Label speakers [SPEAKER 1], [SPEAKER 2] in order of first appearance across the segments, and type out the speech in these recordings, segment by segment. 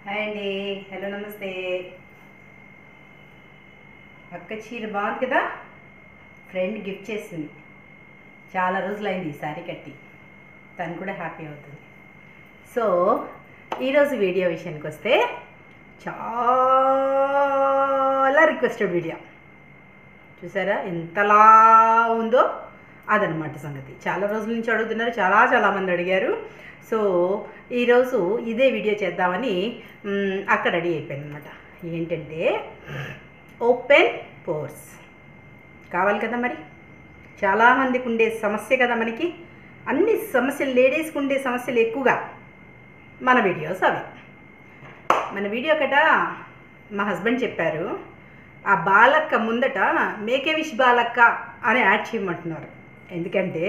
[SPEAKER 1] Hi అండి hello నమస్తే అక్క చీర బాగుంది కదా ఫ్రెండ్ గిఫ్ట్ చేసింది చాలా రోజులైంది ఈ శారీ కట్టి తను కూడా హ్యాపీ అవుతుంది సో ఈరోజు వీడియో విషయానికి వస్తే చాలా రిక్వెస్టెడ్ వీడియో చూసారా ఎంతలా ఉందో అదనమాట సంగతి చాలా రోజుల నుంచి అడుగుతున్నారు చాలా చాలామంది అడిగారు సో ఈరోజు ఇదే వీడియో చేద్దామని మ్, అక్కడ రెడీ అయిపోయింది అనమాట ఏంటంటే ఓపెన్ పోర్స్ కావాలి కదా మరి చాలామందికి ఉండే సమస్య కదా మనకి అన్ని సమస్యలు లేడీస్కి ఉండే సమస్యలు ఎక్కువగా మన వీడియోస్ అవి మన వీడియో కట మా హస్బెండ్ చెప్పారు ఆ బాలక్క ముందట మేకే విష్ బాలక్క అని యాడ్ చేయమంటున్నారు ఎందుకంటే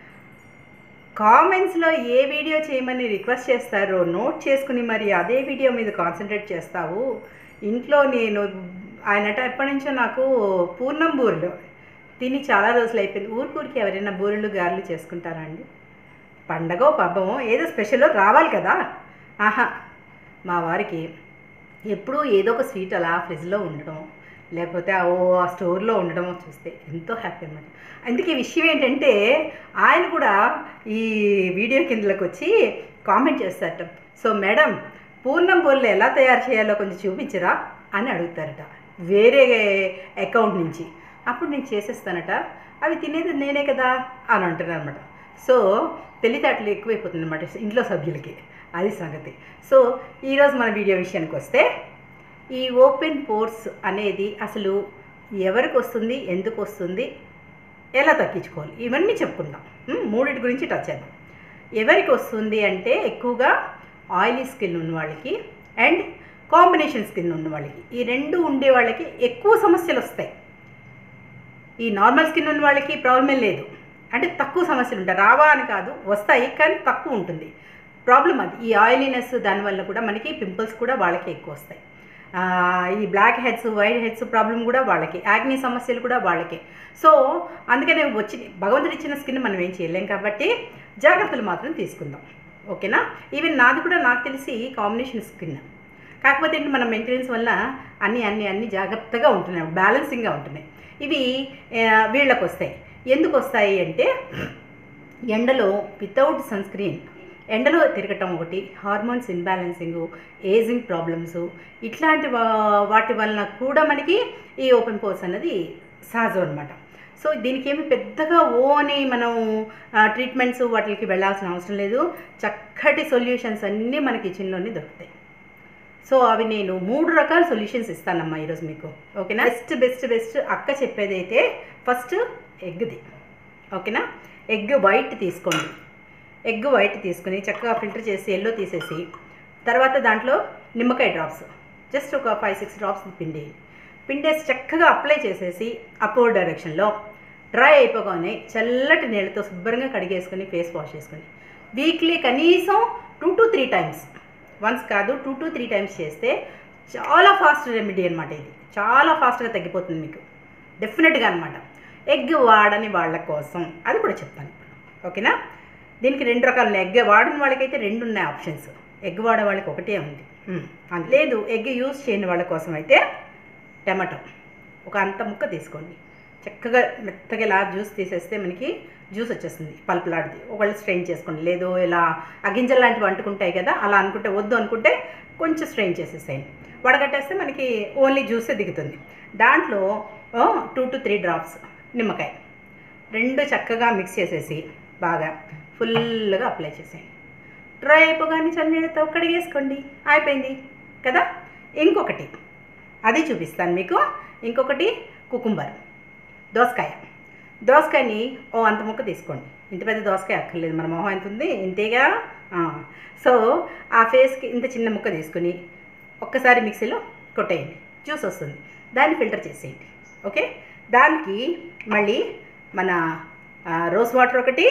[SPEAKER 1] కామెంట్స్లో ఏ వీడియో చేయమని రిక్వెస్ట్ చేస్తారో నోట్ చేసుకుని మరి అదే వీడియో మీద కాన్సన్ట్రేట్ చేస్తావు ఇంట్లో నేను ఆయనట ఎప్పటి నుంచో నాకు పూర్ణం బూరెలు తిని చాలా రోజులు అయిపోయింది ఊరికూరికి ఎవరైనా బూరెలు గారెలు చేసుకుంటారా అండి పండగో పబ్బమో ఏదో స్పెషల్ రావాలి కదా ఆహా మా వారికి ఎప్పుడూ ఏదో ఒక స్వీట్ అలా ఫ్రిడ్జ్లో ఉండడం లేకపోతే ఆ ఓ ఆ స్టోర్లో ఉండడం చూస్తే ఎంతో హ్యాపీ అనమాట అందుకే ఈ విషయం ఏంటంటే ఆయన కూడా ఈ వీడియో కిందలకు వచ్చి కామెంట్ చేస్తారట సో మేడం పూర్ణం బోర్లు ఎలా తయారు చేయాలో కొంచెం చూపించరా అని అడుగుతారట వేరే అకౌంట్ నుంచి అప్పుడు నేను చేసేస్తానట అవి తినేది నేనే కదా అని అంటున్నాను అనమాట సో తెలివితేటలు ఎక్కువైపోతుంది అనమాట ఇంట్లో సభ్యులకి అది సంగతి సో ఈరోజు మన వీడియో విషయానికి వస్తే ఈ ఓపెన్ పోర్స్ అనేది అసలు ఎవరికి వస్తుంది ఎందుకు వస్తుంది ఎలా తగ్గించుకోవాలి ఇవన్నీ చెప్పుకుందాం ఉమ్, మూడిటి గురించి టచ్ చేద్దాం ఎవరికి వస్తుంది అంటే ఎక్కువగా ఆయిలీ స్కిన్ ఉన్న వాళ్ళకి అండ్ కాంబినేషన్ స్కిన్ ఉన్న వాళ్ళకి ఈ రెండు ఉండే వాళ్ళకి ఎక్కువ సమస్యలు వస్తాయి ఈ నార్మల్ స్కిన్ ఉన్న వాళ్ళకి ప్రాబ్లమే లేదు అంటే తక్కువ సమస్యలు ఉంటాయి రావా అని కాదు వస్తాయి కానీ తక్కువ ఉంటుంది ప్రాబ్లం అది ఈ ఆయిలీనెస్ దానివల్ల కూడా మనకి పింపుల్స్ కూడా వాళ్ళకి ఎక్కువ వస్తాయి ఆ, ఈ black heads white heads problem కూడా వాళ్ళకి యాగ్నీ సమస్యలు కూడా వాళ్ళకే సో అందుకనే వచ్చి భగవంతుడు ఇచ్చిన స్కిన్ మనం ఏం చేయలేం కాబట్టి జాగ్రత్తలు మాత్రం తీసుకుందాం ఓకేనా ఈవెన్ నాది కూడా నాకు తెలిసి కాంబినేషన్ స్కిన్ కాకపోతే ఏంటి మన మెయింటెనెన్స్ వల్ల అన్ని అన్ని అన్ని జాగ్రత్తగా ఉంటున్నాయి బ్యాలెన్సింగ్గా ఉంటున్నాయి ఇవి ఆ, వీళ్ళకి వస్తాయి ఎందుకు వస్తాయి అంటే ఎండలో వితౌట్ సన్ స్క్రీన్ ఎండలో తిరగటం ఒకటి హార్మోన్స్ ఇన్బ్యాలెన్సింగ్ ఏజింగ్ ప్రాబ్లమ్స్ ఇట్లాంటి వా- వాటి వలన కూడా మనకి ఈ ఓపెన్ పోర్స్ అన్నది సహజం అనమాట సో దీనికి ఏమి పెద్దగా ఓ అని మనం ట్రీట్మెంట్స్ వాటికి వెళ్ళాల్సిన అవసరం లేదు చక్కటి సొల్యూషన్స్ అన్నీ మన కిచెన్లోనే దొరుకుతాయి సో అవి నేను మూడు రకాల సొల్యూషన్స్ ఇస్తానమ్మా ఈరోజు మీకు ఓకేనా బెస్ట్ బెస్ట్ బెస్ట్ అక్క చెప్పేది అయితే ఫస్ట్ ఎగ్ది ఓకేనా ఎగ్ వైట్ తీసుకోండి ఎగ్ వైట్ తీసుకుని చక్కగా ఫిల్టర్ చేసి ఎల్లో తీసేసి తర్వాత దాంట్లో నిమ్మకాయ డ్రాప్స్ జస్ట్ ఒక ఫైవ్ సిక్స్ డ్రాప్స్ పిండి పిండేసి చక్కగా అప్లై చేసేసి అప్వర్డ్ డైరెక్షన్లో డ్రై అయిపోగానే చల్లటి నీళ్ళతో శుభ్రంగా కడిగేసుకొని ఫేస్ వాష్ చేసుకొని వీక్లీ కనీసం two to three times once కాదు టూ టు త్రీ టైమ్స్ చేస్తే చాలా ఫాస్ట్ రెమెడీ అనమాట ఇది చాలా ఫాస్ట్గా తగ్గిపోతుంది మీకు డెఫినెట్గా అనమాట ఎగ్ వాడని వాళ్ళ కోసం అది కూడా చెప్తాను ఇప్పుడు ఓకేనా దీనికి రెండు రకాలు ఎగ్ వాడని వాళ్ళకైతే రెండు ఉన్నాయి ఆప్షన్స్ ఎగ్ వాడే వాళ్ళకి ఒకటే ఉంది ఉమ్, అది లేదు ఎగ్ యూస్ చేయని వాళ్ళ కోసం అయితే టమాటో ఒక అంత ముక్క తీసుకోండి చక్కగా మెత్తగా ఇలా జ్యూస్ తీసేస్తే మనకి జ్యూస్ వచ్చేస్తుంది పల్పులాడిది ఒకళ్ళు స్ట్రెయిన్ చేసుకోండి లేదు ఇలా ఆ గింజలు లాంటివి అంటుకుంటాయి కదా అలా అనుకుంటే వద్దు అనుకుంటే కొంచెం స్ట్రెయిన్ చేసేసేయండి వడగట్టేస్తే మనకి ఓన్లీ జ్యూసే దిగుతుంది దాంట్లో టూ టు త్రీ డ్రాప్స్ నిమ్మకాయ రెండు చక్కగా మిక్స్ చేసేసి బాగా ఫుల్గా అప్లై చేసేయండి డ్రై అయిపోగానే చన్నీళ్ళతో కడిగేసుకోండి అయిపోయింది కదా ఇంకొకటి అది చూపిస్తాను మీకు ఇంకొకటి కుకుంబర్ దోసకాయ దోసకాయని ఓ అంత ముక్క తీసుకోండి ఇంత పెద్ద దోసకాయ అక్కర్లేదు మన మొహం ఎంత ఉంది ఇంతేగా ఆ. సో ఆ ఫేస్కి ఇంత చిన్న ముక్క తీసుకుని ఒక్కసారి మిక్సీలో కొట్టేయండి జ్యూస్ వస్తుంది దాన్ని ఫిల్టర్ చేసేయండి ఓకే దానికి మళ్ళీ మన ఆ, రోజ్ వాటర్ ఒకటి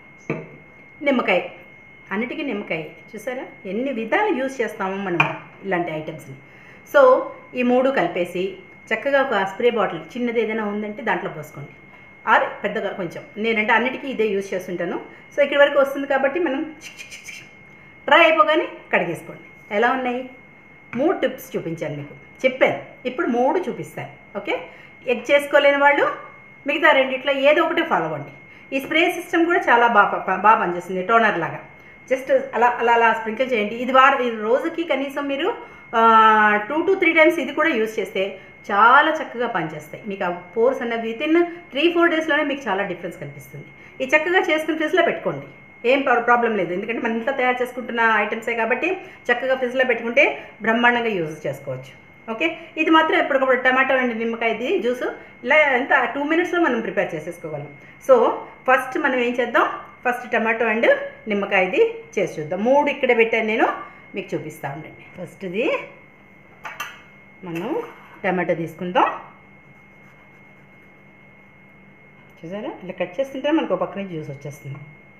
[SPEAKER 1] నిమ్మకాయ అన్నిటికీ నిమ్మకాయ చూసారా ఎన్ని విధాలు యూజ్ చేస్తామో మనం ఇలాంటి ఐటమ్స్ని సో ఈ మూడు కలిపేసి చక్కగా ఒక స్ప్రే బాటిల్ చిన్నది ఏదైనా ఉందంటే దాంట్లో పోసుకోండి ఆర్ పెద్దగా కొంచెం నేనంటే అన్నిటికీ ఇదే యూజ్ చేస్తుంటాను సో ఇక్కడి వరకు వస్తుంది కాబట్టి మనం డ్రై అయిపోగానే కడిగేసుకోండి ఎలా ఉన్నాయి మూడు టిప్స్ చూపించాను మీకు చెప్పాను ఇప్పుడు మూడు చూపిస్తాను ఓకే ఎగ్ చేసుకోలేని వాళ్ళు మిగతా రెండిట్లో ఏదో ఒకటి ఫాలో అవ్వండి ఈ స్ప్రే సిస్టమ్ కూడా చాలా బాగా ప- బాగా పనిచేస్తుంది టోనర్ లాగా జస్ట్ అలా అలా అలా స్ప్రింకిల్ చేయండి ఇది వారం ఇది రోజుకి కనీసం మీరు టూ టు త్రీ టైమ్స్ ఇది కూడా యూస్ చేస్తే చాలా చక్కగా పనిచేస్తాయి మీకు ఆ పోర్స్ అన్నది విత్ ఇన్ త్రీ ఫోర్ డేస్లోనే మీకు చాలా డిఫరెన్స్ కనిపిస్తుంది ఈ చక్కగా చేసుకుని ఫ్రిడ్జ్లో పెట్టుకోండి ఏం ప్రాబ్లం లేదు ఎందుకంటే మన ఇంట్లో తయారు చేసుకుంటున్న ఐటమ్సే కాబట్టి చక్కగా ఫ్రిడ్జ్లో పెట్టుకుంటే బ్రహ్మాండంగా యూజ్ చేసుకోవచ్చు ఓకే ఇది మాత్రం ఎప్పటికప్పుడు టమాటో అండ్ నిమ్మకాయ ఇది జ్యూస్ ఇలా ఎంత టూ మినిట్స్లో మనం ప్రిపేర్ చేసేసుకోగలం సో ఫస్ట్ మనం ఏం చేద్దాం ఫస్ట్ టమాటో అండ్ నిమ్మకాయ ఇది చేసి చూద్దాం మూడు ఇక్కడ పెట్టాను నేను మీకు చూపిస్తా ఉండండి ఫస్ట్ది మనం టమాటో తీసుకుందాం చూసారా ఇలా కట్ చేస్తుంటే మనకు ఒక పక్క నుంచి జ్యూస్ వచ్చేస్తుంది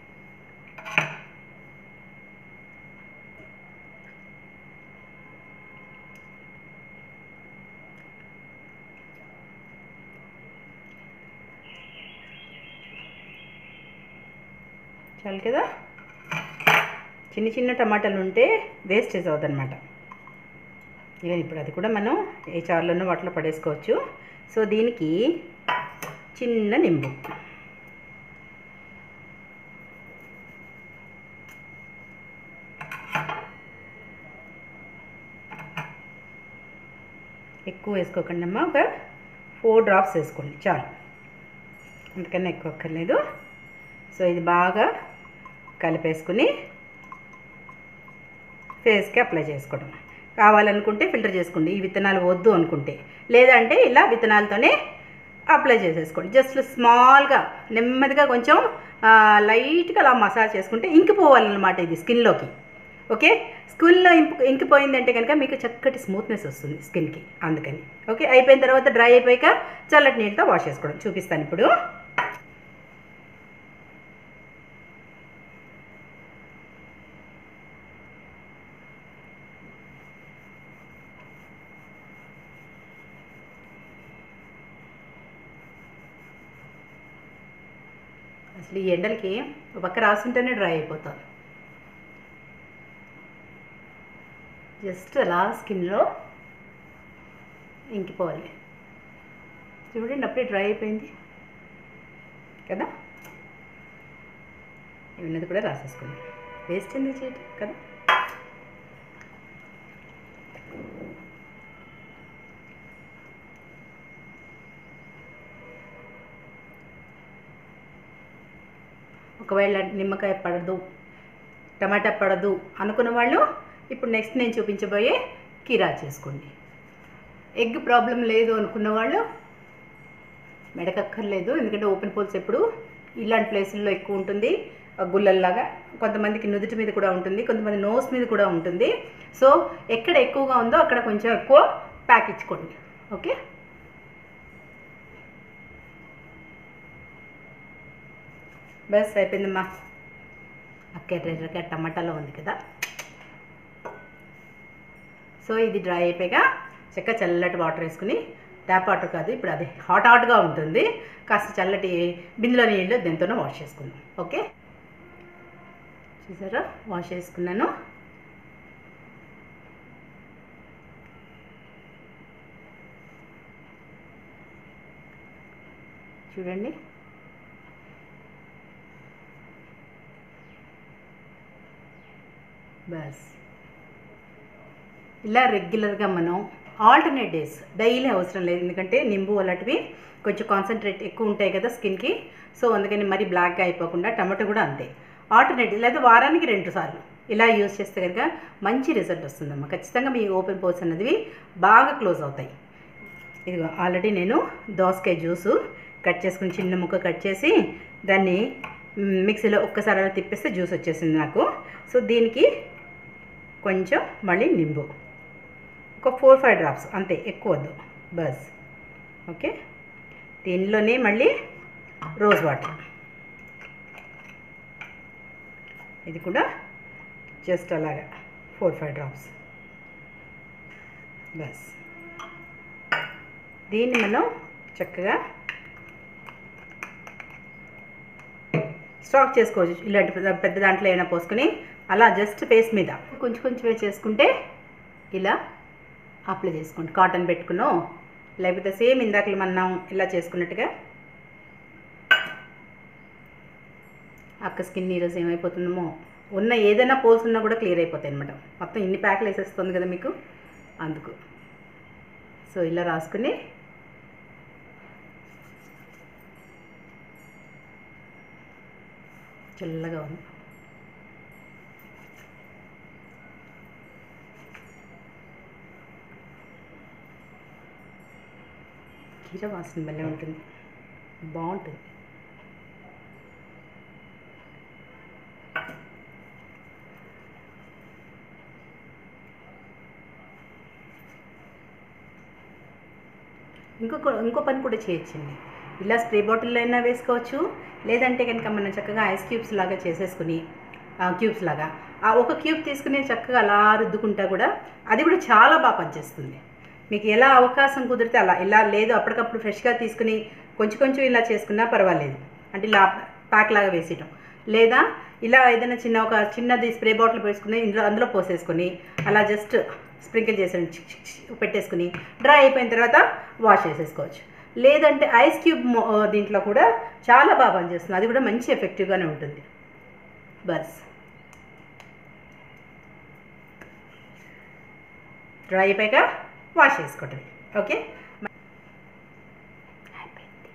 [SPEAKER 1] చాలు కదా చిన్న చిన్న టమాటాలు ఉంటే వేస్టేజ్ అవుతుంది అనమాట ఇవన్నీ ఇప్పుడు అది కూడా మనం ఏ చారులోనూ వాటిలో పడేసుకోవచ్చు సో దీనికి చిన్న నింబు ఎక్కువ వేసుకోకండి అమ్మా ఒక ఫోర్ డ్రాప్స్ వేసుకోండి చాలు అందుకన్నా ఎక్కువ అక్కర్లేదు సో ఇది బాగా కలిపేసుకుని ఫేస్కి అప్లై చేసుకోవడం కావాలనుకుంటే ఫిల్టర్ చేసుకోండి ఈ విత్తనాలు వద్దు అనుకుంటే లేదంటే ఇలా విత్తనాలతోనే అప్లై చేసేసుకోండి జస్ట్ స్మాల్గా నెమ్మదిగా కొంచెం ఆ, లైట్గా అలా మసాజ్ చేసుకుంటే ఇంకిపోవాలన్నమాట ఇది స్కిన్లోకి ఓకే స్కిన్లో ఇంపు ఇంకిపోయిందంటే కనుక మీకు చక్కటి స్మూత్నెస్ వస్తుంది స్కిన్కి అందుకని ఓకే అయిపోయిన తర్వాత డ్రై అయిపోయాక చల్లటి నీళ్ళతో వాష్ చేసుకోవడం చూపిస్తాను ఇప్పుడు అసలు ఈ ఎండలకి ఒక పక్క రాసుంటేనే డ్రై అయిపోతాను జస్ట్ అలా స్కిన్లో ఇంకిపోవాలి చూడండి అప్పుడే డ్రై అయిపోయింది కదా ఇవన్నది కూడా రాసేసుకుందాం వేస్ట్ ఎందుకు చేయటం కదా ఒకవేళ నిమ్మకాయ పడదు టమాటా పడదు అనుకున్న వాళ్ళు ఇప్పుడు నెక్స్ట్ నేను చూపించబోయే కీరా చేసుకోండి ఎగ్ ప్రాబ్లం లేదు అనుకున్న వాళ్ళు మెడకక్కర్లేదు ఎందుకంటే ఓపెన్ పోల్స్ ఎప్పుడు ఇలాంటి ప్లేసుల్లో ఎక్కువ ఉంటుంది ఆ గుల్లల్లాగా కొంతమందికి నుదుటి మీద కూడా ఉంటుంది కొంతమంది నోస్ మీద కూడా ఉంటుంది సో ఎక్కడ ఎక్కువగా ఉందో అక్కడ కొంచెం ఎక్కువ ప్యాక్ ఇచ్చుకోండి ఓకే బస్ అయిపోయిందమ్మా అక్క ఎర్రగా టమాటాలో ఉంది కదా సో ఇది డ్రై అయిపోయాక చక్క చల్లటి వాటర్ వేసుకుని ట్యాప్ వాటర్ కాదు ఇప్పుడు అది హాట్ హాట్గా ఉంటుంది కాస్త చల్లటి బిందులో నీళ్ళు దీంతోనే వాష్ చేసుకుందాం ఓకే చూసారా వాష్ చేసుకున్నాను చూడండి బస్ ఇలా రెగ్యులర్గా మనం ఆల్టర్నేట్ డేస్ డైలీ అవసరం లేదు ఎందుకంటే నింబు అలాంటివి కొంచెం కాన్సన్ట్రేట్ ఎక్కువ ఉంటాయి కదా స్కిన్కి సో అందుకని మరి బ్లాక్గా అయిపోకుండా టమాటో కూడా అంతే ఆల్టర్నేట్ లేదా వారానికి రెండు సార్లు ఇలా యూజ్ చేస్తే కనుక మంచి రిజల్ట్ వస్తుందమ్మా ఖచ్చితంగా మీ ఓపెన్ పోర్స్ అన్నది బాగా క్లోజ్ అవుతాయి ఇదిగో ఆల్రెడీ నేను దోసకాయ జ్యూసు కట్ చేసుకుని చిన్న ముక్క కట్ చేసి దాన్ని మ్, మిక్సీలో ఒక్కసారి అలా తిప్పేస్తే జ్యూస్ వచ్చేసింది నాకు సో దీనికి కొంచెం మళ్ళీ నింబు ఒక ఫోర్ ఫైవ్ డ్రాప్స్ అంతే ఎక్కువ వద్దు బస్ ఓకే దీనిలోనే మళ్ళీ రోజ్ వాటర్ ఇది కూడా జస్ట్ అలాగా ఫోర్ ఫైవ్ డ్రాప్స్ బస్ దీన్ని మనం చక్కగా స్టాక్ చేసుకోవచ్చు ఇలాంటి పెద్ద- పెద్ద దాంట్లో అయినా పోసుకొని అలా జస్ట్ ఫేస్ మీద కొంచెం కొంచెం చేసుకుంటే ఇలా అప్లై చేసుకోండి కాటన్ పెట్టుకునో లేకపోతే సేమ్ ఇందాకలు మనం ఇలా చేసుకున్నట్టుగా అక్క స్కిన్ ఈరోజు ఏమైపోతుందేమో ఉన్న ఏదైనా పోల్స్ ఉన్నా కూడా క్లియర్ అయిపోతాయి అనమాట మొత్తం ఇన్ని ప్యాక్లు వేసేస్తుంది కదా మీకు అందుకు సో ఇలా రాసుకుని చల్లగా ఉంది కీర వాసన భలే ఉంటుంది బాగుంటుంది ఇంకొక ఇంకో పని కూడా చేయొచ్చండి ఇలా స్ప్రే బాటిల్లో అయినా వేసుకోవచ్చు లేదంటే కనుక మనం చక్కగా ఐస్ క్యూబ్స్ లాగా చేసేసుకుని క్యూబ్స్ లాగా ఆ ఒక క్యూబ్ తీసుకుని చక్కగా అలా రుద్దుకుంటా కూడా అది కూడా చాలా బాగా పనిచేస్తుంది మీకు ఎలా అవకాశం కుదిరితే అలా ఇలా లేదు అప్పటికప్పుడు ఫ్రెష్గా తీసుకుని కొంచెం కొంచెం ఇలా చేసుకున్నా పర్వాలేదు అంటే ఇలా ప్యాక్ లాగా వేసేయటం లేదా ఇలా ఏదైనా చిన్న ఒక చిన్నది స్ప్రే బాటిల్ వేసుకుని ఇందులో అందులో పోసేసుకొని అలా జస్ట్ స్ప్రింకిల్ చేసేయండి చిక్ చిక్ చిక్ పెట్టేసుకుని డ్రై అయిపోయిన తర్వాత వాష్ చేసేసుకోవచ్చు లేదంటే ఐస్ క్యూబ్ మొ- దీంట్లో కూడా చాలా బాగా పనిచేస్తుంది అది కూడా మంచి ఎఫెక్టివ్గానే ఉంటుంది బస్ డ్రై అయిపోయాక వాష్ చేసుకోవటం ఓకే అయిపోయింది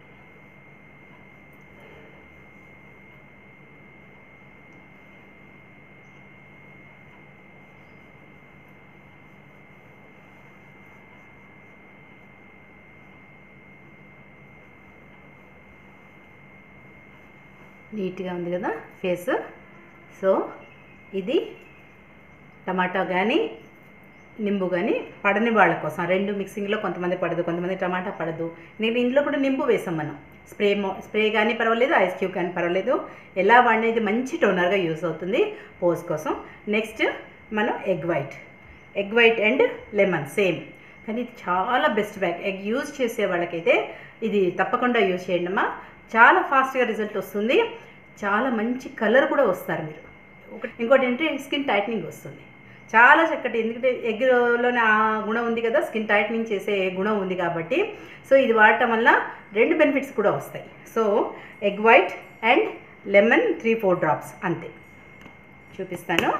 [SPEAKER 1] నీట్గా ఉంది కదా ఫేస్ సో ఇది టమాటా కానీ నింబు కానీ పడని వాళ్ళ కోసం రెండు మిక్సింగ్లో కొంతమంది పడదు కొంతమంది టమాటా పడదు నేను ఇంట్లో కూడా నింబు వేసాం మనం స్ప్రే మో స్ప్రే కానీ పర్వాలేదు ఐస్ క్యూబ్ కానీ పర్వాలేదు ఎలా వాడినది మంచి టోనర్గా యూస్ అవుతుంది పోస్ కోసం నెక్స్ట్ మనం egg white egg white and lemon same కానీ ఇది చాలా బెస్ట్ బ్యాగ్ ఎగ్ యూజ్ చేసే వాళ్ళకైతే ఇది తప్పకుండా యూజ్ చేయండి అమ్మా చాలా ఫాస్ట్గా రిజల్ట్ వస్తుంది చాలా మంచి కలర్ కూడా వస్తారు మీరు ఒకటి ఇంకోటి ఏంటంటే స్కిన్ టైట్నింగ్ వస్తుంది చాలా చక్కటి ఎందుకంటే ఎగ్లోనే ఆ గుణం ఉంది కదా స్కిన్ టైట్నింగ్ చేసే గుణం ఉంది కాబట్టి సో ఇది వాడటం వల్ల రెండు బెనిఫిట్స్ కూడా వస్తాయి so egg white and lemon three four drops అంతే చూపిస్తాను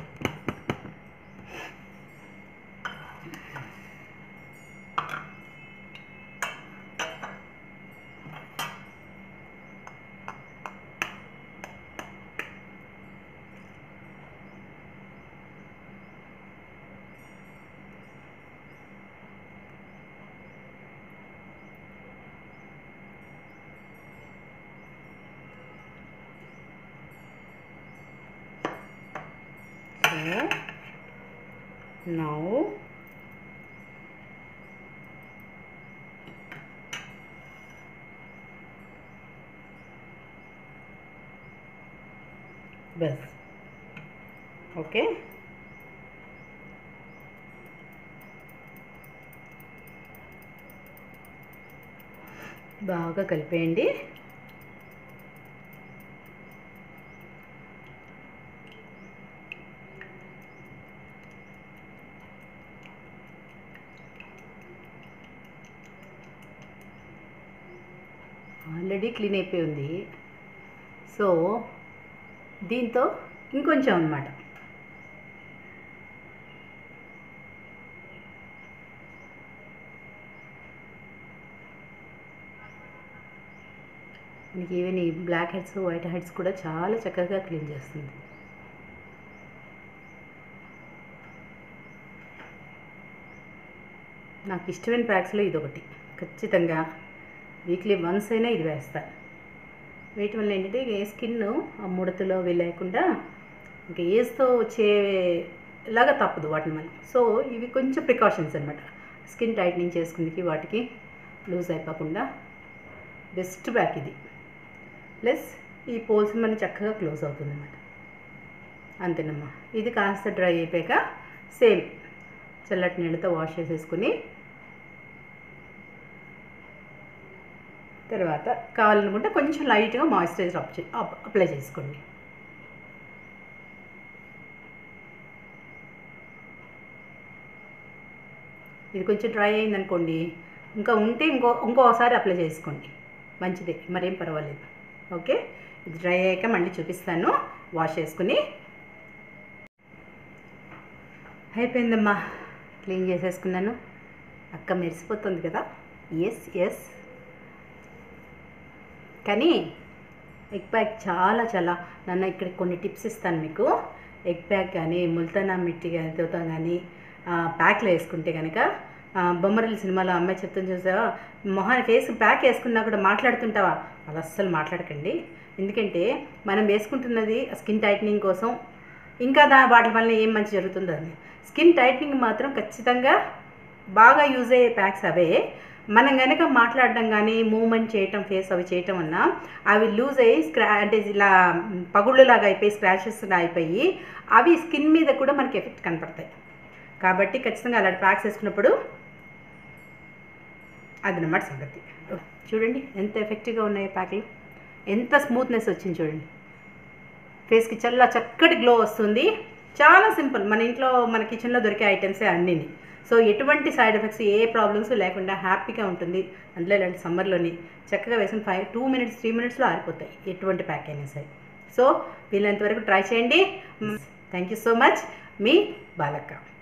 [SPEAKER 1] So now బస్ ఓకే బాగా కలిపేయండి ఆల్రెడీ క్లీన్ అయిపోయి ఉంది సో దీంతో ఇంకొంచెం అనమాట మీకు ఈవెన్ ఈ బ్లాక్ హెడ్స్ వైట్ హెడ్స్ కూడా చాలా చక్కగా క్లీన్ చేస్తుంది నాకు ఇష్టమైన ప్యాక్స్లో ఇదొకటి ఖచ్చితంగా వీక్లీ వన్స్ అయినా ఇది వేస్తాను వేయటం వల్ల ఏంటంటే ఏ స్కిన్ ఆ ముడతలో అవి లేకుండా ఇంకా ఏజ్తో వచ్చేలాగా తప్పదు వాటిని మనం సో ఇవి కొంచెం ప్రికాషన్స్ అనమాట స్కిన్ టైట్నింగ్ చేసుకుందికి వాటికి లూజ్ అయిపోకుండా బెస్ట్ బ్యాక్ ఇది ప్లస్ ఈ పోల్స్ మన చక్కగా క్లోజ్ అవుతుంది అనమాట అంతేనమ్మా ఇది కాస్త డ్రై అయిపోయాక సేమ్ చల్లటి నీళ్ళతో వాష్ చేసేసుకుని తర్వాత కావాలనుకుంటే కొంచెం లైట్గా మాయిశ్చరైజర్ అప్ చే- అప్- అప్లై చేసుకోండి ఇది కొంచెం డ్రై అయిందనుకోండి ఇంకా ఉంటే ఇంకో ఇంకోసారి అప్లై చేసుకోండి మంచిదే మరేం పర్వాలేదు ఓకే ఇది డ్రై అయ్యాక మళ్ళీ చూపిస్తాను వాష్ చేసుకుని అయిపోయిందమ్మా క్లీన్ చేసేసుకున్నాను అక్క మెరిసిపోతుంది కదా ఎస్ ఎస్ కానీ ఎగ్ ప్యాక్ చాలా చాలా నన్ను ఇక్కడ కొన్ని టిప్స్ ఇస్తాను మీకు ఎగ్ ప్యాక్ కానీ ముల్తానా మిట్టి కానీ కానీ ప్యాక్లో వేసుకుంటే కనుక బొమ్మరిల్లు సినిమాలో అమ్మాయి చెప్తుంది చూసావా మొహాన్ ఫేస్ ప్యాక్ వేసుకున్నా కూడా మాట్లాడుతుంటావా అలా అస్సలు మాట్లాడకండి ఎందుకంటే మనం వేసుకుంటున్నది స్కిన్ టైట్నింగ్ కోసం ఇంకా దా వాటి వల్ల ఏం మంచి జరుగుతుందని స్కిన్ టైట్నింగ్ మాత్రం ఖచ్చితంగా బాగా యూజ్ అయ్యే ప్యాక్స్ అవే మనం కనుక మాట్లాడడం కానీ మూమెంట్ చేయటం ఫేస్ అవి చేయటం వల్ల అవి లూజ్ అయ్యి స్క్రా అంటే ఇలా పగుళ్ళలాగా అయిపోయి స్క్రాచెస్ అయిపోయి అవి స్కిన్ మీద కూడా మనకి ఎఫెక్ట్ కనపడతాయి కాబట్టి ఖచ్చితంగా అలాంటి ప్యాక్స్ వేసుకున్నప్పుడు అదనమాట సంగతి చూడండి ఎంత ఎఫెక్టివ్గా ఉన్నాయి ప్యాక్లు ఎంత స్మూత్నెస్ వచ్చింది చూడండి ఫేస్కి చాలా చక్కటి గ్లో వస్తుంది చాలా సింపుల్ మన ఇంట్లో మన కిచెన్లో దొరికే ఐటమ్సే అన్నీని సో ఎటువంటి సైడ్ ఎఫెక్ట్స్ ఏ ప్రాబ్లమ్స్ లేకుండా హ్యాపీగా ఉంటుంది అందులో ఇలాంటి సమ్మర్లోని చక్కగా వేసుకుని ఫైవ్ టూ మినిట్స్ త్రీ మినిట్స్లో ఆరిపోతాయి ఎటువంటి ప్యాక్ అయినా సరే సో వీళ్ళంతవరకు ట్రై చేయండి థ్యాంక్ యూ సో మచ్ మీ బాలక్క